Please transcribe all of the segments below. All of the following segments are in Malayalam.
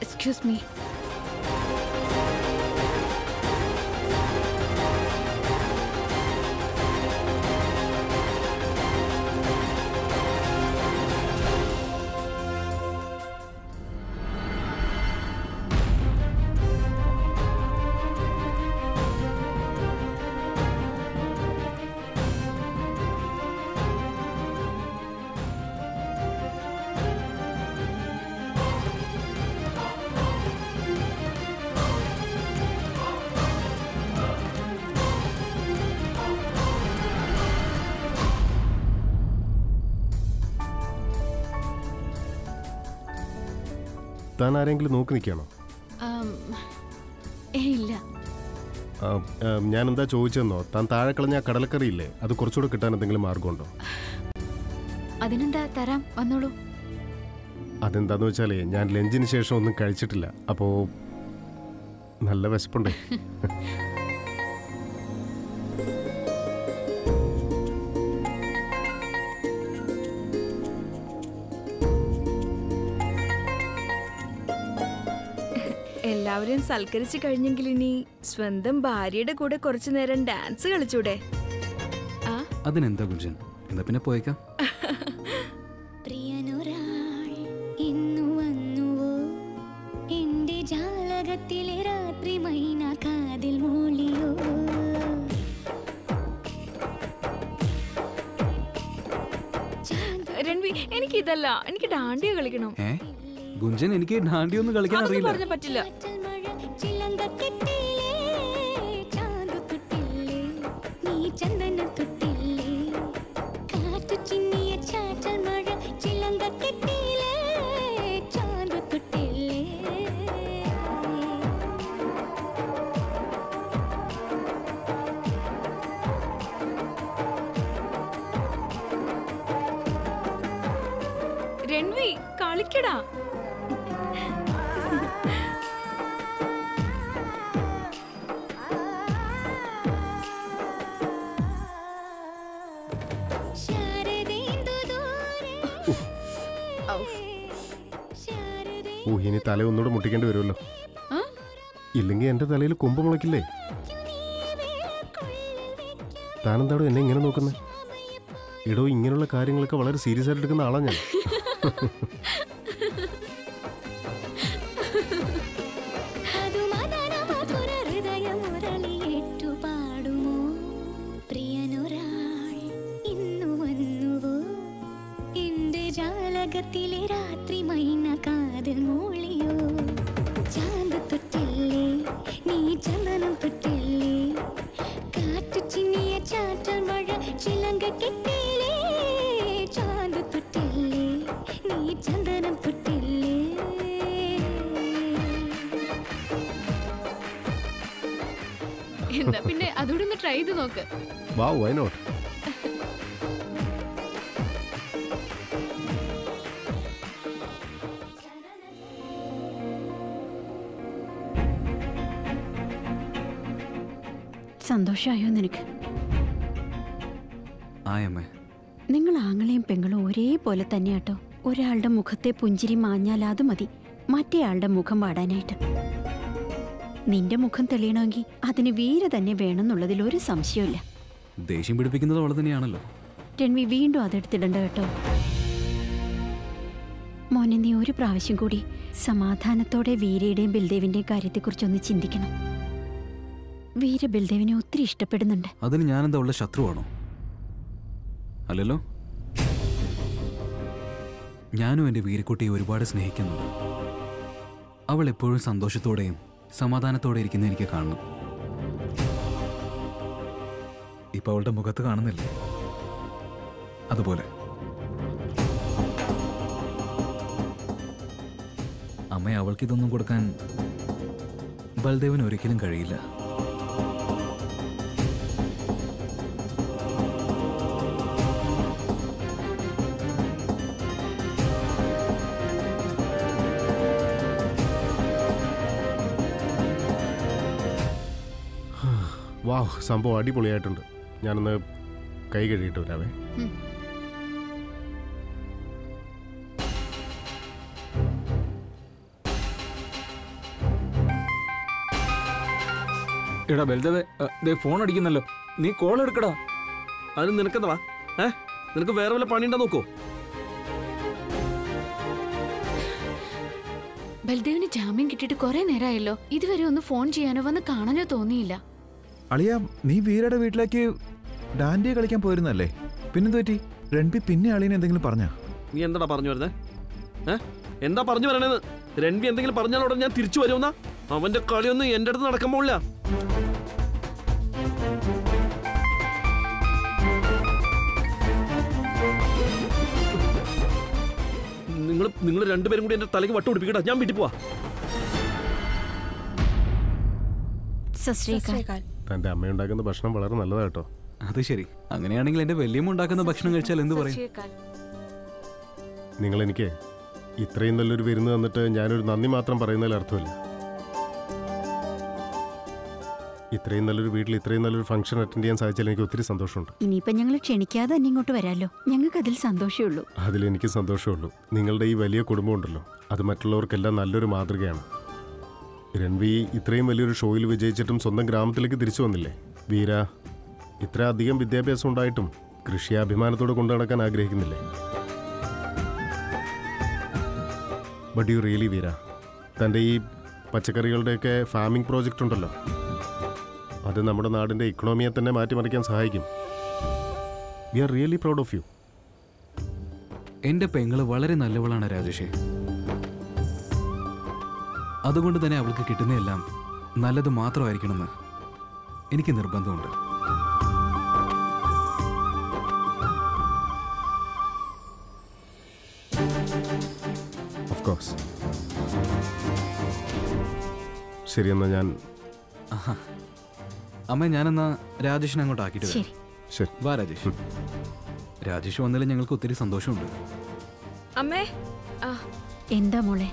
എക്സ്ക്യൂസ് മീ താൻ ആരെങ്കിലും നോക്കി നിൽക്കുകയാണോ ഏ ഇല്ല ആ, ആ, ഞാൻ എന്താ ചോദിച്ചെന്നോ താൻ താഴെ കളഞ്ഞ ആ കടലക്കറി ഇല്ലേ അത് കുറച്ചുകൂടെ കിട്ടാൻ എന്തെങ്കിലും മാർഗമുണ്ടോ അതിനെന്താ തരാം വന്നോളൂ അതെന്താന്ന് വെച്ചാലേ ഞാൻ ലഞ്ചിന് ശേഷം ഒന്നും കഴിച്ചിട്ടില്ല അപ്പോൾ നല്ല വിശപ്പുണ്ടേ എല്ലാവരെയും സൽക്കരിച്ചു കഴിഞ്ഞെങ്കിൽ ഇനി സ്വന്തം ഭാര്യയുടെ കൂടെ കുറച്ചു നേരം ഡാൻസ് കളിച്ചൂടെ ആ അതിനെന്താ ഗുഞ്ചൻ എന്നാ പിന്നെ പോയേക്കാം പ്രിയനൊരാൾ ഇന്നു വന്നുവോ എന്റെ ജാലകത്തിലെ രാത്രി മൈന കാതിൽ മൂളിയോ രൺവി എനിക്ക് ഇതല്ല എനിക്ക് ഡാണ്ടിയ കളിക്കണം ഏ ഗുഞ്ചൻ എനിക്ക് ഡാണ്ടി ഒന്നും കളിക്കാൻ അതൊന്നും അറിയില്ല പറഞ്ഞ പറ്റില്ല ചാറ്റൽ മഴ ചിലങ്കക്കെട്ടിലേ ചാന്തു തൊട്ടില്ലേ നീ ചന്ദന തൊട്ടില്ലേ കാറ്റു ചിന്നിയ ചാറ്റൽ മഴ ചിലങ്കക്കെട്ടിലേ ചാന്തു തൊട്ടില്ലേ രൺവി കളിക്കടാ ശാരദേന്ദു ദൂരെ ശാരദേ ഓ ഇനി തല ഒന്നുകൂടെ മുട്ടിക്കേണ്ടി വരുമല്ലോ ആ? ഇല്ലെങ്കിൽ എൻ്റെ തലയിൽ കൊമ്പ് മുളയ്ക്കില്ലേ താനെന്താടോ എന്നെ ഇങ്ങനെ നോക്കുന്നത് എടോ ഇങ്ങനെയുള്ള കാര്യങ്ങളൊക്കെ വളരെ സീരിയസ് ആയിട്ട് എടുക്കുന്ന ആളാ ഞാൻ അതു മദന മധുര ഹൃദയമുരളിയേറ്റു പാടുമോ പ്രിയനൊരാൾ ഇന്നു വന്നുവോ എന്റെ ജാലകത്തിലെ രാത്രി മൈന കാതിൽ മൂളിയോ ചാന്ത് തൊട്ടില്ലേ നീ ചന്ദനം തൊട്ടില്ലേ കാറ്റു ചിന്നിയ ചാറ്റൽ മഴ ചിലങ്ക കെട്ടില്ലേ ചാന്ത് തൊട്ടില്ലേ നീ ചന്ദനം തൊട്ടില്ലേ എന്നാ പിന്നെ അതുകൂടി ഒന്ന് ട്രൈ ചെയ്ത് നോക്ക് വാ വൈ നോട്ട് സന്തോഷമായോ നിനക്ക് ആയമ്മേ നിങ്ങൾ ആങ്ങളെയും പെങ്ങളും ഒരേപോലെ തന്നെയാട്ടോ ഒരാളുടെ മുഖത്തെ പുഞ്ചിരി മാഞ്ഞാൽ അത് മതി മറ്റേയാളുടെ മുഖം വാടാനായിട്ട് നിന്റെ മുഖം തെളിയണമെങ്കിൽ അതിന് വീര തന്നെ വേണമെന്നുള്ളതിൽ ഒരു സംശയമില്ല ദേഷ്യം പിടിപ്പിക്കുന്നത് അവൾ തന്നെയാണല്ലോ രൺവി വീണ്ടും അതെടുത്തിടണ്ട കേട്ടോ മോനെ നീ ഒരു പ്രാവശ്യം കൂടി സമാധാനത്തോടെ വീരയുടെയും ബൽദേവിന്റെയും കാര്യത്തെക്കുറിച്ചൊന്ന് ചിന്തിക്കണം വീര ബൽദേവിനെ ഒത്തിരി ഇഷ്ടപ്പെടുന്നുണ്ട് അതിന് ഞാനെന്താ അവളുടെ ശത്രുവാണോ അല്ലല്ലോ ഞാനും എൻ്റെ വീരക്കുട്ടിയെ ഒരുപാട് സ്നേഹിക്കുന്നുണ്ട് അവൾ എപ്പോഴും സന്തോഷത്തോടെയും സമാധാനത്തോടെ ഇരിക്കുന്ന എനിക്ക് കാണണം ഇപ്പൊ അവളുടെ മുഖത്ത് കാണുന്നില്ലേ അതുപോലെ അമ്മ അവൾക്ക് ഇതൊന്നും കൊടുക്കാൻ ബൽദേവിന് ഒരിക്കലും കഴിയില്ല വാവ് സംഭവം അടിപൊളിയായിട്ടുണ്ട് ഞാനൊന്ന് കൈ കഴുകിയിട്ട് വരാവേ ഉം. എടാ ബൽദേവേ ഏ, ദേ ഫോൺ അടിക്കുന്നല്ലോ നീ കോൾ എടുക്കടാ അതിന് നിനക്കെന്താ ഏ നിനക്ക് വേറെ വല്ല പണിയുണ്ടോ നോക്കോ ബൽദേവിന് ജാമ്യം കിട്ടിയിട്ട് കുറെ നേരമായല്ലോ ഇതുവരെ ഒന്ന് ഫോൺ ചെയ്യാനോ വന്ന് കാണാനോ തോന്നിയില്ല അളിയ നീ വീരയുടെ വീട്ടിലേക്ക് ഡാൻഡി കളിക്കാൻ പോയിരുന്നല്ലേ പിന്നെന്ത് പറ്റി രൺബി പിന്നെ അളിയനെ എന്തെങ്കിലും പറഞ്ഞാ നീ എന്താടാ പറഞ്ഞു വരുന്നേ ഏ എന്താ പറഞ്ഞു വരണേന്ന് രൺവി എന്തെങ്കിലും പറഞ്ഞാൽ ഉടനെ ഞാൻ തിരിച്ചു വരുമെന്നാ അവന്റെ കളിയൊന്നും എന്റെ അടുത്ത് നടക്കാൻ പോകില്ല നിങ്ങൾ നിങ്ങൾ രണ്ടുപേരും കൂടി എന്റെ തലയ്ക്ക് വട്ടം പിടിപ്പിക്കട്ടാ ഞാൻ വീട്ടിൽ പോവാ സശ്രീകാൽ തൻ്റെ അമ്മയുണ്ടാക്കുന്ന ഭക്ഷണം വളരെ നല്ലതാ കേട്ടോ അത് ശരി അങ്ങനെയാണെങ്കിൽ എന്റെ വല്യമ്മ ഉണ്ടാക്കുന്ന ഭക്ഷണം കഴിച്ചാൽ എന്ത് പറയും നിങ്ങൾ എനിക്ക് ഇത്രയും നല്ലൊരു വിരുന്ന് തന്നിട്ട് ഞാനൊരു നന്ദി മാത്രം പറയുന്നതിൽ അർത്ഥമില്ല ഇത്രയും നല്ലൊരു വീട്ടിൽ ഇത്രയും നല്ലൊരു ഫംഗ്ഷൻ അറ്റൻഡ് ചെയ്യാൻ സാധിച്ചാൽ എനിക്ക് ഒത്തിരി സന്തോഷമുണ്ട് ഇനിയിപ്പൊ ഞങ്ങൾ ക്ഷണിക്കാതെ തന്നെ ഇങ്ങോട്ട് വരാലോ ഞങ്ങൾക്ക് അതിൽ സന്തോഷമേ ഉള്ളൂ അതിലെനിക്ക് സന്തോഷമുള്ളൂ നിങ്ങളുടെ ഈ വലിയ കുടുംബം ഉണ്ടല്ലോ അത് മറ്റുള്ളവർക്കെല്ലാം നല്ലൊരു മാതൃകയാണ് രൺവി ഇത്രയും വലിയൊരു ഷോയിൽ വിജയിച്ചിട്ടും സ്വന്തം ഗ്രാമത്തിലേക്ക് തിരിച്ചു വന്നില്ലേ വീര ഇത്ര അധികം വിദ്യാഭ്യാസം ഉണ്ടായിട്ടും കൃഷിയെ അഭിമാനത്തോടെ കൊണ്ടു നടക്കാൻ ആഗ്രഹിക്കുന്നില്ലേ ബട്ട് യു റിയലി വീര തൻ്റെ ഈ പച്ചക്കറികളുടെയൊക്കെ ഫാമിംഗ് പ്രോജക്റ്റ് ഉണ്ടല്ലോ അത് നമ്മുടെ നാടിൻ്റെ ഇക്കണോമിയെ തന്നെ മാറ്റിമറിക്കാൻ സഹായിക്കും we are really proud of you എന്റെ പെങ്ങള് വളരെ നല്ലവളാണ് രാജേഷേ അതുകൊണ്ട് തന്നെ അവൾക്ക് കിട്ടുന്നതെല്ലാം നല്ലത് മാത്രമായിരിക്കണമെന്ന് എനിക്ക് നിർബന്ധമുണ്ട് ഓഫ് കോഴ്സ് ശരി എന്നാൽ ഞാൻ ആഹാ. അമ്മ ഞാനെന്നാ രാജേഷിനെ അങ്ങോട്ട് ആക്കിയിട്ട് വരാം. ശരി ശരി വാ രാജേഷ് രാജേഷ് വന്നതിൽ ഞങ്ങൾക്ക് ഒത്തിരി സന്തോഷമുണ്ട് അമ്മേ ആ എന്താ മോളെ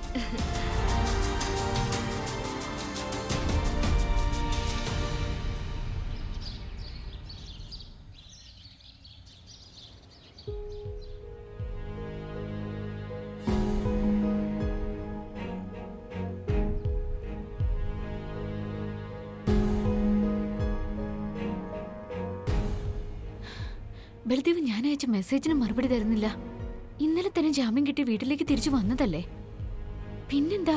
ബൽദേവ് ഞാൻ അയച്ച മെസ്സേജിന് മറുപടി തരുന്നില്ല ഇന്നലെ തന്നെ ജാമ്യം കിട്ടി വീട്ടിലേക്ക് തിരിച്ചു വന്നതല്ലേ പിന്നെന്താ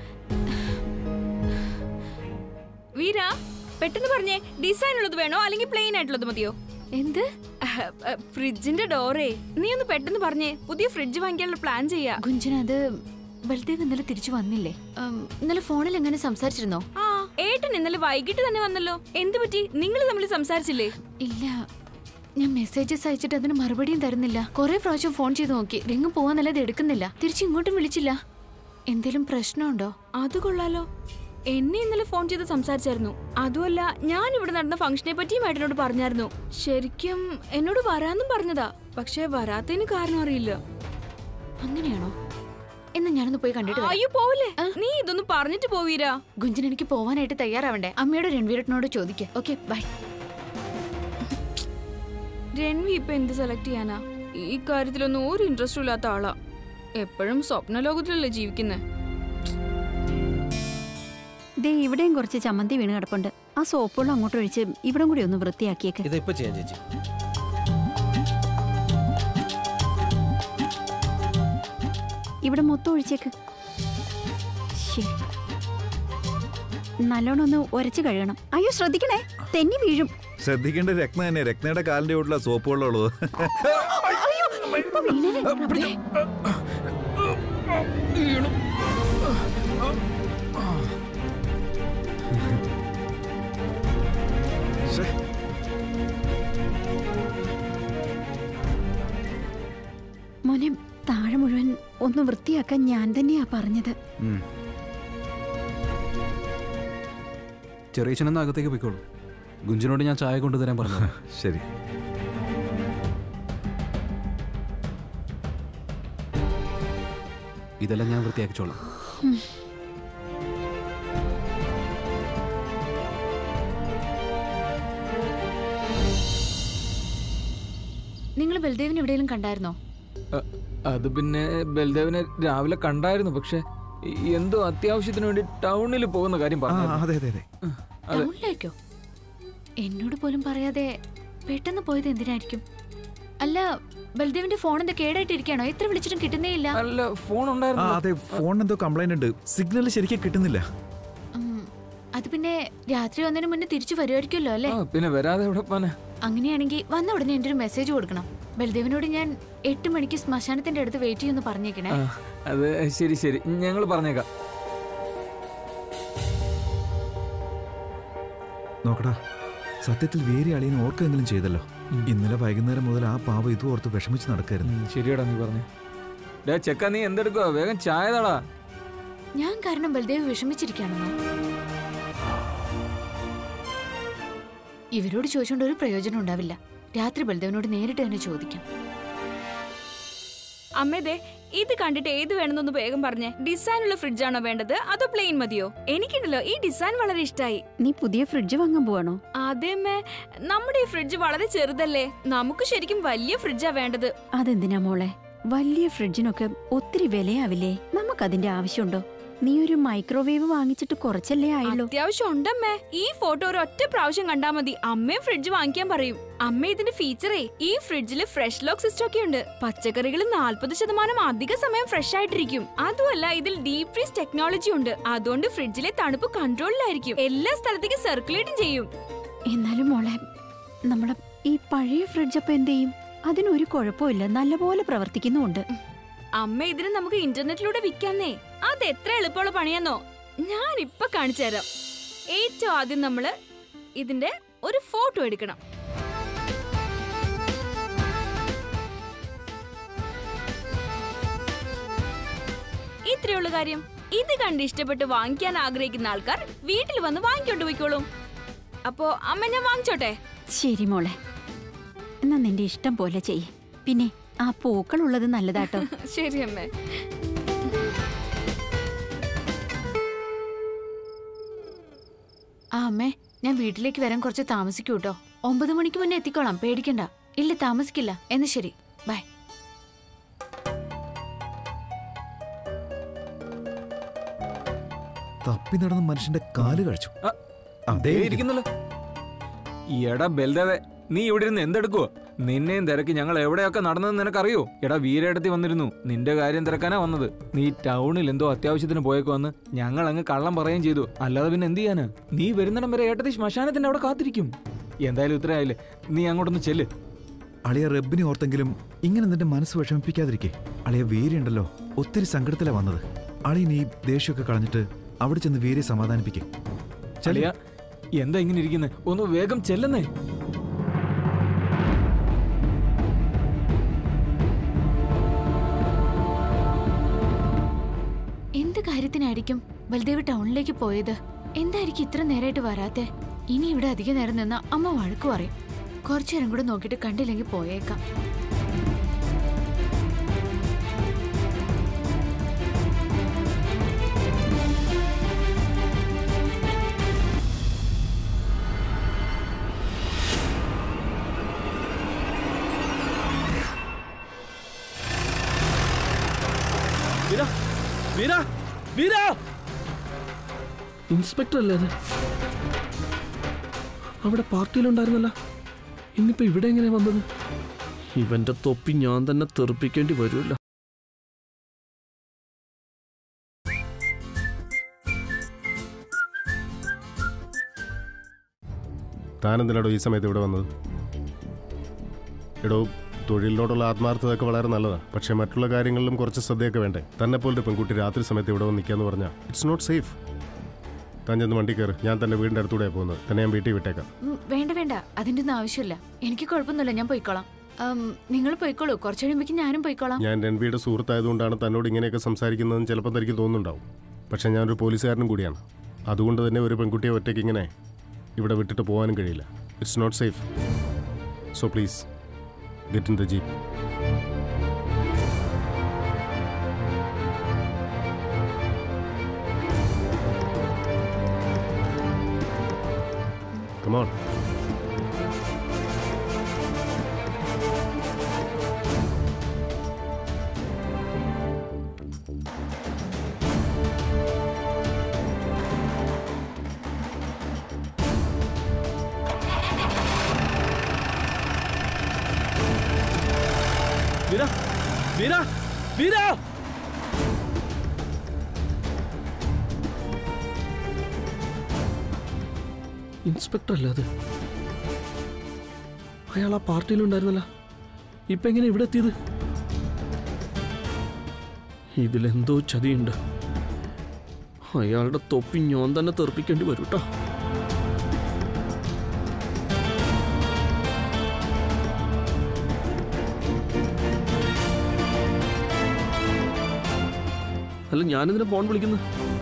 വീര പെട്ടെന്ന് പറഞ്ഞേ ഡിസൈൻ ഉള്ളത് വേണോ അല്ലെങ്കിൽ പ്ലെയിൻ ആയിട്ടുള്ളത് മതിയോ എന്ത് അഹ്, അഹ്, ഫ്രിഡ്ജിന്റെ ഡോറേ നീ ഒന്ന് പെട്ടെന്ന് പറഞ്ഞേ പുതിയ ഫ്രിഡ്ജ് വാങ്ങിക്കാനുള്ള പ്ലാൻ ചെയ്യാ ഗുഞ്ചന അത് ബൽദേവ് ഇന്നലെ തിരിച്ചു വന്നില്ലേ ഉം, ഇന്നലെ ഫോണിൽ എങ്ങനെ സംസാരിച്ചിരുന്നോ ആ ഏട്ടൻ ഇന്നലെ വൈകിട്ട് തന്നെ വന്നല്ലോ എന്ത് പറ്റി നിങ്ങൾ തമ്മിൽ സംസാരിച്ചില്ലേ ഇല്ല ഞാൻ മെസ്സേജസ് അയച്ചിട്ട് അതിന് മറുപടിയും തരുന്നില്ല കുറെ പ്രാവശ്യം ഫോൺ ചെയ്ത് നോക്കി റിങ് പോവാന്നല്ലാതെ എടുക്കുന്നില്ല തിരിച്ച് ഇങ്ങോട്ടും വിളിച്ചില്ല എന്തേലും പ്രശ്നമുണ്ടോ അത് കൊള്ളാലോ എന്നെ ഇന്നലെ ഫോൺ ചെയ്ത് സംസാരിച്ചായിരുന്നു അതുമല്ല ഞാൻ ഇവിടെ നടന്ന ഫംഗ്ഷനെ പറ്റിയും ഏട്ടനോട് പറഞ്ഞായിരുന്നു ശരിക്കും എന്നോട് വരാന്നും പറഞ്ഞതാ പക്ഷെ വരാത്തതിന് കാരണം അറിയില്ല അങ്ങനെയാണോ എന്നാ ഞാനൊന്ന് പോയി കണ്ടിട്ട് വരാം. അയ്യോ പോവില്ലേ നീ ഇതൊന്ന് പറഞ്ഞിട്ട് പോവീരാ ഗുഞ്ചൻ എനിക്ക് പോവാനായിട്ട് തയ്യാറാവണ്ടേ അമ്മയോട് രൺവീരട്ടിനോട് ചോദിക്കുക ഓക്കെ ബൈ രൺവി ഇപ്പൊ എന്ത് സെലക്ട് ചെയ്യാനാ ഈ കാര്യത്തിലൊന്നും ഒരു ഇൻട്രസ്റ്റും ഇല്ലാത്ത ആളാ എപ്പോഴും സ്വപ്ന ലോകത്തിലല്ലേ ജീവിക്കുന്നത് ദേ ഇവിടെയും കുറച്ച് ചമ്മന്തി വീണ് കിടപ്പുണ്ട് ആ സോപ്പുള്ള അങ്ങോട്ട് ഒഴിച്ച് ഇവിടം കൂടി ഒന്ന് വൃത്തിയാക്കിയേക്ക് ഇതിപ്പോ ചെയ്യാൻ ചേച്ചി ഇവിടെ മൊത്തം ഒഴിച്ചേക്ക് ശരി നല്ലോണം ഒന്ന് ഉരച്ച് കഴുകണം അയ്യോ ശ്രദ്ധിക്കണേ തെന്നി വീഴും ശ്രദ്ധിക്കേണ്ട രത്ന തന്നെ രത്നയുടെ കാലിന്റെ വീട്ടിലെ സോപ്പ് വെള്ളമുള്ളത് ഇപ്പൊ വീണേനെ റബ്ബേ. മോനെ താഴെ മുഴുവൻ ഒന്ന് വൃത്തിയാക്കാൻ ഞാൻ തന്നെയാ പറഞ്ഞത് ഉം. ചെറിയച്ഛനെന്ന് അകത്തേക്ക് പോയിക്കോളൂ ഗുഞ്ചിനോട് ഞാൻ ചായ കൊണ്ടുതരാൻ പറഞ്ഞു ശരി ഇതെല്ലാം ഞാൻ വൃത്തിയാക്കിച്ചോളാം നിങ്ങൾ ബൽദേവിനെ എവിടെയെങ്കിലും കണ്ടായിരുന്നോ അ- അത് പിന്നെ ബൽദേവിനെ രാവിലെ കണ്ടായിരുന്നു പക്ഷെ എന്തോ അത്യാവശ്യത്തിന് വേണ്ടി ടൗണിൽ പോകുന്ന കാര്യം ആ പറഞ്ഞു അതെ അതെ അതെ അതെ ടൗണിലേക്കോ എന്നോട് പോലും പറയാതെ പെട്ടെന്ന് പോയത് എന്തിനായിരിക്കും അല്ല ബൽദേവിന്റെ ഫോൺ എന്താ കേടായിട്ടിരിക്കാണോ എത്ര വിളിച്ചിട്ടും കിട്ടുന്നേ ഇല്ല അല്ല ഫോൺ ആ ഉണ്ടായിരുന്നു അതെ ഫോൺ എന്തോ കംപ്ലൈന്റ് ഉണ്ട് സിഗ്നൽ ശരിക്കും കിട്ടുന്നില്ല ഉം, അത് പിന്നെ രാത്രി വന്നതിന് മുന്നേ തിരിച്ചു വരുമായിരിക്കുമല്ലോ അല്ലേ ആ പിന്നെ വരാതെ എവിടെ പോനെ അങ്ങനെയാണെങ്കിൽ വന്ന ഉടനെ എൻ്റെ ഒരു മെസ്സേജ് കൊടുക്കണം ബൽദേവിനോട് ഞാൻ എട്ട് മണിക്ക് ശ്മശാനത്തിന്റെ അടുത്ത് വെയിറ്റ് ചെയ്യുമെന്ന് പറഞ്ഞേക്കണേ ആ അത് ശരി ശരി ഞങ്ങൾ പറഞ്ഞേക്കാം നോക്കടാ സത്യത്തിൽ വേറെ അളിയൻ ഓർക്കെങ്കിലും ചെയ്തല്ലോ ഇന്നലെ വൈകുന്നേരം മുതൽ ആ പാവ ഇതും ഓർത്ത് വിഷമിച്ച് നടക്കായിരുന്നു ഉം, ശരിയാടാ നീ പറഞ്ഞു ഡേ ചെക്ക നീ എന്തെടുക്കുക വേഗം ചായ താടാ ഞാൻ കാരണം ബൽദേവ് വിഷമിച്ചിരിക്കുകയാണെന്നോ ഇവരോട് ചോദിച്ചുകൊണ്ട് ഒരു പ്രയോജനം ഉണ്ടാവില്ല രാത്രി ബൽദേവിനോട് നേരിട്ട് തന്നെ ചോദിക്കാം അമ്മേദേ ഇത് കണ്ടിട്ട് ഏത് വേണമെന്നൊന്ന് വേഗം പറഞ്ഞേ ഡിസൈനുള്ള ഫ്രിഡ്ജാണോ വേണ്ടത് അതോ പ്ലെയിൻ മതിയോ എനിക്കുണ്ടല്ലോ ഈ ഡിസൈൻ വളരെ ഇഷ്ടായി നീ പുതിയ ഫ്രിഡ്ജ് വാങ്ങാൻ പോവാണോ അതേമ്മേ നമ്മുടെ ഈ ഫ്രിഡ്ജ് വളരെ ചെറുതല്ലേ നമുക്ക് ശരിക്കും വലിയ ഫ്രിഡ്ജാ വേണ്ടത് അതെന്തിനാ മോളെ വലിയ ഫ്രിഡ്ജിനൊക്കെ ഒത്തിരി വിലയാവില്ലേ നമുക്കതിന്റെ ആവശ്യമുണ്ടോ നീ ഒരു മൈക്രോവേവ് വാങ്ങിച്ചിട്ട് കുറച്ചല്ലേ ആയുള്ളൂ അത്യാവശ്യം ഉണ്ടമ്മേ ഈ ഫോട്ടോ ഒരു ഒറ്റ പ്രാവശ്യം കണ്ടാ മതി അമ്മയും ഫ്രിഡ്ജ് വാങ്ങിക്കാൻ പറയും അമ്മ ഇതിന്റെ ഫീച്ചറേ ഈ ഫ്രിഡ്ജിൽ ഫ്രഷ് ലോക്ക് സിസ്റ്റം ഒക്കെ ഉണ്ട് പച്ചക്കറികൾ നാൽപ്പത് ശതമാനം അധിക സമയം ഫ്രഷ് ആയിട്ടിരിക്കും അതുമല്ല ഇതിൽ ഡീപ് ഫ്രീസ് ടെക്നോളജി ഉണ്ട് അതുകൊണ്ട് ഫ്രിഡ്ജിലെ തണുപ്പ് കൺട്രോളിലായിരിക്കും എല്ലാ സ്ഥലത്തേക്കും സർക്കുലേറ്റും ചെയ്യും എന്നാലും മോളെ നമ്മുടെ ഈ പഴയ ഫ്രിഡ്ജ് അപ്പൊ എന്ത് ചെയ്യും അതിനൊരു കുഴപ്പമില്ല നല്ലപോലെ പ്രവർത്തിക്കുന്നുമുണ്ട് അമ്മ ഇതിന് നമുക്ക് ഇന്റർനെറ്റിലൂടെ വിൽക്കാന്നേ അത് എത്ര എളുപ്പമുള്ള പണിയാന്നോ ഞാൻ ഇപ്പൊ കാണിച്ചു തരാം ഏറ്റവും ആദ്യം നമ്മള് ഇതിന്റെ ഒരു ഫോട്ടോ എടുക്കണം ഇത്രയുള്ള കാര്യം ഇത് കണ്ട് ഇഷ്ടപ്പെട്ട് വാങ്ങിക്കാൻ ആഗ്രഹിക്കുന്ന ആൾക്കാർ വീട്ടിൽ വന്ന് വാങ്ങിക്കൊണ്ട് പോയിക്കോളും അപ്പോ അമ്മ ഞാൻ വാങ്ങിച്ചോട്ടെ ശരി മോളെ എന്നാ നിന്റെ ഇഷ്ടം പോലെ ചെയ്യ് പിന്നെ ആ പൂക്കളുള്ളത് നല്ലതാട്ടോ ശരി അമ്മേ ആ അമ്മേ ഞാൻ വീട്ടിലേക്ക് വരാൻ കുറച്ച് താമസിക്കൂ കേട്ടോ ഒമ്പത് മണിക്ക് മുന്നേ എത്തിക്കോളാം പേടിക്കണ്ട ഇല്ല താമസിക്കില്ല എന്ന് ശരി ബൈ തപ്പി നടന്ന മനുഷ്യന്റെ കാല് കഴിച്ചു ആ, അതേ ദേ ഇരിക്കുന്നല്ലോ എടാ ബൽദേവേ നീ ഇവിടെ ഇരുന്ന് എന്തെടുക്കുവോ നിന്നെയും തിരക്കി ഞങ്ങൾ എവിടെയൊക്കെ നടന്നതെന്ന് നിനക്കറിയോ എടാ വീരേടത്തി വന്നിരുന്നു നിന്റെ കാര്യം തിരക്കാനാ വന്നത് നീ ടൗണിൽ എന്തോ അത്യാവശ്യത്തിന് പോയേക്ക് വന്ന് ഞങ്ങൾ അങ്ങ് കള്ളം പറയുകയും ചെയ്തു അല്ലാതെ പിന്നെ എന്ത് ചെയ്യാന് നീ വരുന്നിടം വരെ ഏട്ടത്തി ശ്മശാനത്തിന്റെ അവിടെ കാത്തിരിക്കും എന്തായാലും ഇത്രയായില്ലേ നീ അങ്ങോട്ടൊന്ന് ചെല്ല് അളിയ റബ്ബിനെ ഓർത്തെങ്കിലും ഇങ്ങനെ നിന്റെ മനസ്സ് വിഷമിപ്പിക്കാതിരിക്കെ അളിയ വീരയുണ്ടല്ലോ ഒത്തിരി സങ്കടത്തിലാ വന്നത് അളിയൻ ഈ ദേഷ്യമൊക്കെ കളഞ്ഞിട്ട് അവിടെ ചെന്ന് വീരെ സമാധാനിപ്പിക്കും ചലിയ എന്താ ഇങ്ങനെ ഇരിക്കുന്നത് ഒന്ന് വേഗം ചെല്ലുന്നേ എന്ത് കാര്യത്തിനായിരിക്കും ബൽദേവ് ടൗണിലേക്ക് പോയത് എന്തായിരിക്കും ഇത്ര നേരമായിട്ട് വരാത്തെ ഇനി ഇവിടെ അധിക നേരം നിന്ന അമ്മ വഴക്ക് പറയും കുറച്ചു നേരം കൂടെ നോക്കിയിട്ട് കണ്ടില്ലെങ്കിൽ പോയേക്കാം വീര വീര വീര ഇൻസ്പെക്ടർ അല്ലേ അത് അവിടെ പാർട്ടിയിലുണ്ടായിരുന്നല്ല ഇന്നിപ്പോ ഇവിടെ എങ്ങനെ വന്നത് ഇവന്റെ തൊപ്പി ഞാൻ തന്നെ തെറിപ്പിക്കേണ്ടി വരുമല്ലോ താനെന്തിനാടോ ഈ സമയത്ത് ഇവിടെ വന്നത് എടോ തൊഴിലിനോടുള്ള ആത്മാർത്ഥതയൊക്കെ വളരെ നല്ലതാണ് പക്ഷേ മറ്റുള്ള കാര്യങ്ങളിലും കുറച്ച് ശ്രദ്ധയൊക്കെ വേണ്ടേ തന്നെ പോലൊരു പെൺകുട്ടി രാത്രി സമയത്ത് ഇവിടെ വന്ന് നിൽക്കാന്ന് പറഞ്ഞാൽ ഇറ്റ്സ് നോട്ട് സേഫ് താൻ ചെന്ന് വണ്ടി കയറി ഞാൻ തന്നെ വീടിൻ്റെ അടുത്തൂടെ പോകുന്നത് തന്നെ ഞാൻ വീട്ടിൽ വിട്ടേക്കാം ഉം, വേണ്ട വേണ്ട അതിന്റെ ഒന്നും ആവശ്യമില്ല എനിക്ക് കുഴപ്പമൊന്നുമില്ല ഞാൻ പോയിക്കോളാം നിങ്ങൾ പോയിക്കോളൂ കുറച്ചു കഴിയുമ്പോഴേക്കും ഞാനും പോയിക്കോളാം ഞാൻ രൺവിയുടെ സുഹൃത്തായതുകൊണ്ടാണ് തന്നോട് ഇങ്ങനെയൊക്കെ സംസാരിക്കുന്നതെന്ന് ചിലപ്പോൾ തനിക്ക് തോന്നുന്നുണ്ടാവും പക്ഷേ ഞാനൊരു പോലീസുകാരനും കൂടിയാണ് അതുകൊണ്ട് തന്നെ ഒരു പെൺകുട്ടിയെ ഒറ്റയ്ക്ക് ഇങ്ങനെ ഇവിടെ വിട്ടിട്ട് പോകാനും കഴിയില്ല it's not safe so please get in the jeep Come on. Veera Veera inspector അല്ല അത് അയാൾ ആ പാർട്ടിയിലുണ്ടായിരുന്നല്ല ഇപ്പൊ എങ്ങനെ ഇവിടെ എത്തിയത് ഇതിലെന്തോ ചതിയുണ്ട് അയാളുടെ തൊപ്പി ഞാൻ തന്നെ തെറിപ്പിക്കേണ്ടി വരും കേട്ടോ അല്ല ഞാനെന്തിനാ ഫോൺ വിളിക്കുന്നത്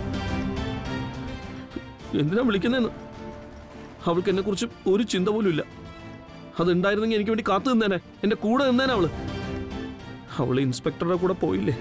എന്തിനാ വിളിക്കുന്നതെന്ന് അവൾക്ക് എന്നെ കുറിച്ച് ഒരു ചിന്ത പോലും ഇല്ല അതുണ്ടായിരുന്നെങ്കിൽ എനിക്ക് വേണ്ടി കാത്തു നിന്നേനെ എന്റെ കൂടെ നിന്നേനെ അവള് അവള് ഇൻസ്പെക്ടറുടെ കൂടെ പോയില്ലേ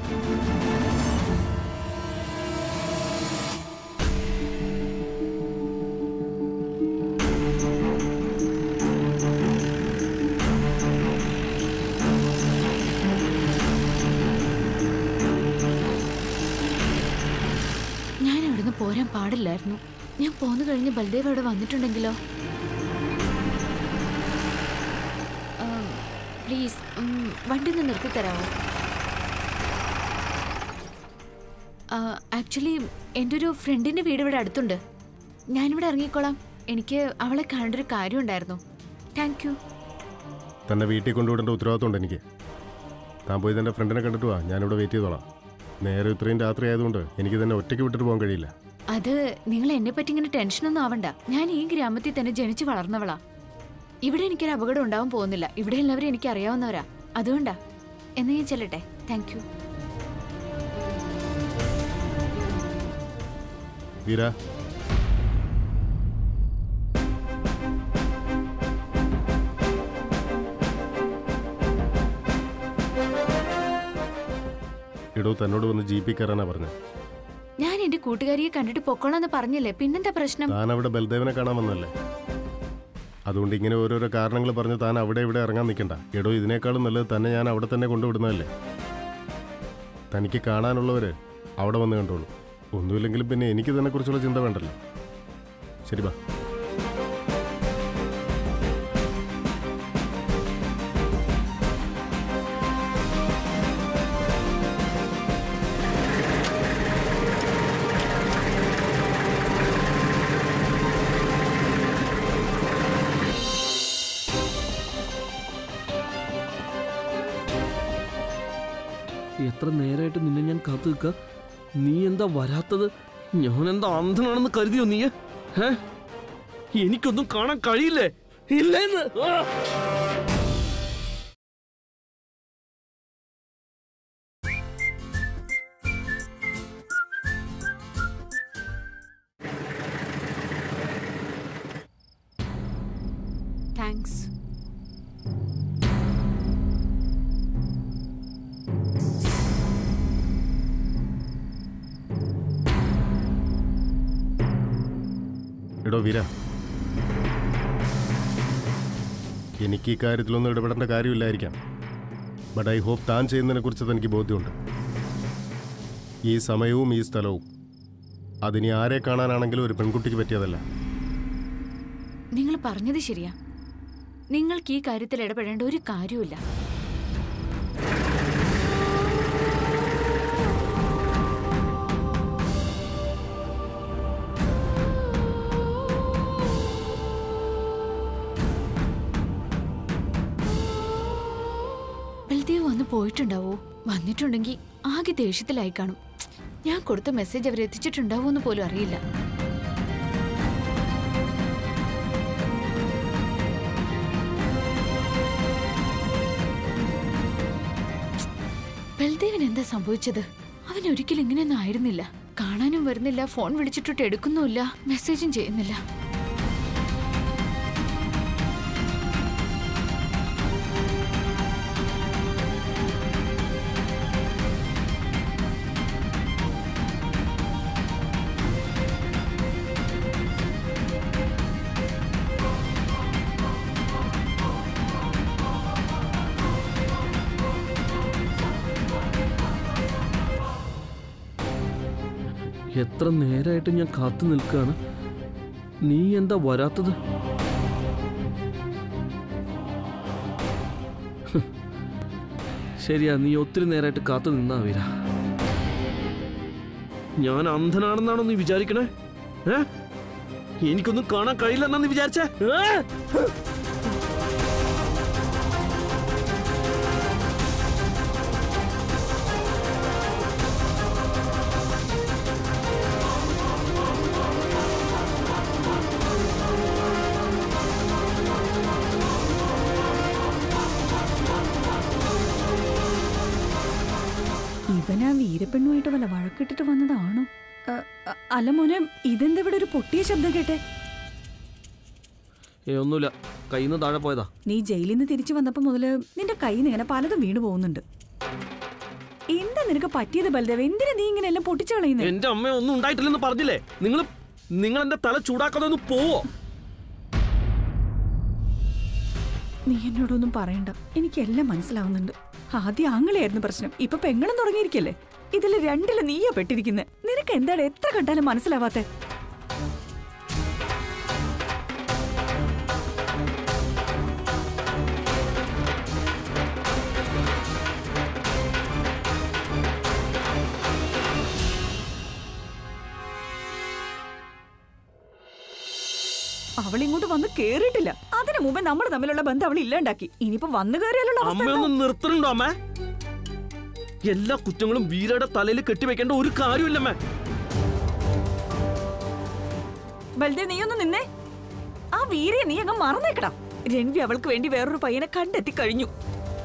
ഞാൻ ഇവിടുന്ന് പോരാൻ പാടില്ലായിരുന്നു ഞാൻ പോന്നു കഴിഞ്ഞ് ബൽദേവ് അവിടെ വന്നിട്ടുണ്ടെങ്കിലോ പ്ലീസ് വണ്ടി ഒന്ന് നിർത്തി തരാമോ ആക്ച്വലി എൻ്റെ ഒരു ഫ്രണ്ടിൻ്റെ വീട് ഇവിടെ അടുത്തുണ്ട് ഞാനിവിടെ ഇറങ്ങിക്കോളാം എനിക്ക് അവളെ കാണേണ്ട ഒരു കാര്യം ഉണ്ടായിരുന്നു താങ്ക് യു തന്നെ വീട്ടിൽ കൊണ്ടുവിടേണ്ട ഉത്തരവാദിത്തമുണ്ട് എനിക്ക് താൻ പോയി തൻ്റെ ഫ്രണ്ടിനെ കണ്ടിട്ട് വാ ഞാനിവിടെ വെയിറ്റ് ചെയ്തോളാം നേരെ ഇത്രയും രാത്രി ആയതുകൊണ്ട് എനിക്ക് തന്നെ ഒറ്റയ്ക്ക് വിട്ടിട്ട് പോകാൻ കഴിയില്ല അത് നിങ്ങൾ എന്നെ പറ്റി ഇങ്ങനെ ടെൻഷനൊന്നും ആവണ്ട ഞാൻ ഈ ഗ്രാമത്തിൽ തന്നെ ജനിച്ചു വളർന്നവളാ ഇവിടെ എനിക്കൊരു അപകടം ഉണ്ടാവാൻ പോകുന്നില്ല ഇവിടെ എല്ലാവരും എനിക്ക് അറിയാവുന്നവരാ അതുകൊണ്ടാ എന്നാ ഞാൻ ചെല്ലട്ടെ താങ്ക് യു വീര ഇടോ തന്നോട് വന്ന് ജി പി കയറാനാ പറഞ്ഞത് ഞാൻ എന്റെ കൂട്ടുകാരിയെ കണ്ടിട്ട് പൊക്കോളാന്ന് പറഞ്ഞില്ലേ പിന്നെന്താ പ്രശ്നം താൻ അവിടെ ബൽദേവനെ കാണാൻ വന്നല്ലേ അതുകൊണ്ട് ഇങ്ങനെ ഓരോരോ കാരണങ്ങൾ പറഞ്ഞ് താൻ അവിടെ ഇവിടെ ഇറങ്ങാൻ നിൽക്കണ്ട എടോ ഇതിനേക്കാളും നല്ലത് തന്നെ ഞാൻ അവിടെ തന്നെ കൊണ്ടുവിടുന്നതല്ലേ തനിക്ക് കാണാനുള്ളവര് അവിടെ വന്ന് കണ്ടോളൂ ഒന്നുമില്ലെങ്കിലും പിന്നെ എനിക്ക് തന്നെ കുറിച്ചുള്ള ചിന്ത വേണ്ടല്ലോ ശരി ബാ എത്ര നേരമായിട്ട് നിന്നെ ഞാൻ കാത്തു നിൽക്ക നീ എന്താ വരാത്തത് ഞാൻ എന്താ അന്ധനാണെന്ന് കരുതിയോ നീ ഏ എനിക്കൊന്നും കാണാൻ കഴിയില്ലേ ഇല്ലേന്ന് ആ! താങ്ക്സ് എടോ വീര എനിക്ക് ഈ കാര്യത്തിലൊന്നും ഇടപെടേണ്ട കാര്യമില്ലായിരിക്കാം ബട്ട് ഐ ഹോപ്പ് താൻ ചെയ്യുന്നതിനെ കുറിച്ച് തനിക്ക് ബോധ്യമുണ്ട് ഈ സമയവും ഈ സ്ഥലവും അതിനി ആരെ കാണാനാണെങ്കിലും ഒരു പെൺകുട്ടിക്ക് പറ്റിയതല്ല നിങ്ങൾ പറഞ്ഞത് ശരിയാ നിങ്ങൾക്ക് ഈ കാര്യത്തിൽ ഇടപെടേണ്ട ഒരു കാര്യമില്ല ബൽദേവ് വന്ന് പോയിട്ടുണ്ടാവോ വന്നിട്ടുണ്ടെങ്കിൽ ആകെ ദേഷ്യത്തിലായി കാണും ഞാൻ കൊടുത്ത മെസ്സേജ് അവർ എത്തിച്ചിട്ടുണ്ടാവോ എന്ന് പോലും അറിയില്ല ബൽദേവിന് എന്താ സംഭവിച്ചത് അവൻ ഒരിക്കലും ഇങ്ങനെയൊന്നും ആയിരുന്നില്ല കാണാനും വരുന്നില്ല ഫോൺ വിളിച്ചിട്ടിട്ട് എടുക്കുന്നുമില്ല മെസ്സേജും ചെയ്യുന്നില്ല എത്ര നേരമായിട്ട് ഞാൻ കാത്തു നിൽക്കുകയാണ് നീ എന്താ വരാത്തത് ഹ്, ശരിയാ നീ ഒത്തിരി നേരമായിട്ട് കാത്തു നിന്നാ വീര ഞാൻ അന്ധനാണെന്നാണോ നീ വിചാരിക്കണേ ഏ എനിക്കൊന്നും കാണാൻ കഴിയില്ലെന്നാ നീ വിചാരിച്ചേ ഏ? ഇവൻ ആ വീരപ്പെണ്ണുമായിട്ട് വല്ല വഴക്കിട്ടിട്ട് വന്നതാണോ അ, അ, അല്ല മോനെ ഇതെന്താ ഇവിടെ ഒരു പൊട്ടിയ ശബ്ദം കേട്ടെ ഏ ഒന്നുമില്ല കയ്യിൽ നിന്ന് താഴെ പോയതാ നീ ജയിലിൽ നിന്ന് തിരിച്ചു വന്നപ്പോ മുതല് നിന്റെ കയ്യിൽ നിന്ന് ഇങ്ങനെ പലതും വീണു പോകുന്നുണ്ട് എന്താ നിനക്ക് പറ്റിയത് ബലദേവ് എന്തിനാ നീ ഇങ്ങനെ എല്ലാം പൊട്ടിച്ചു കളയുന്നത് എന്റെ അമ്മ ഒന്നും ഉണ്ടായിട്ടില്ലെന്ന് പറഞ്ഞില്ലേ നിങ്ങൾ നിങ്ങൾ എന്റെ തല ചൂടാക്കാതെ ഒന്ന് പോവോ നീ എന്നോടൊന്നും പറയണ്ട എനിക്കെല്ലാം മനസ്സിലാവുന്നുണ്ട് ആദ്യം ആങ്ങളെയായിരുന്നു പ്രശ്നം ഇപ്പൊ പെങ്ങളും തുടങ്ങിയിരിക്കല്ലേ ഇതിൽ രണ്ടില് നീയാ പെട്ടിരിക്കുന്നത് നിനക്ക് എന്താണ് എത്ര കണ്ടാലും മനസ്സിലാവാത്തെ അവൾ ഇങ്ങോട്ട് വന്ന് കേറിയിട്ടില്ല അതിനു മുമ്പേ നമ്മൾ തമ്മിലുള്ള ബന്ധം അവൾ ഇല്ലാണ്ടാക്കി ഇനിയിപ്പോ വന്നു കയറിയാലുള്ള അവസ്ഥ എന്താ? അമ്മയൊന്നും നിർത്തണുണ്ടോ അമ്മ എല്ലാ കുറ്റങ്ങളും വീരയുടെ തലയിൽ കെട്ടിവെക്കേണ്ട ഒരു കാര്യമില്ലമ്മേ ബൽദേവ് നീ ഒന്ന് നിന്നേ ആ വീരയെ നീ അങ്ങ് മറന്നേക്കടാ രൺവി അവൾക്ക് വേണ്ടി വേറൊരു പയ്യനെ കണ്ടെത്തി കഴിഞ്ഞു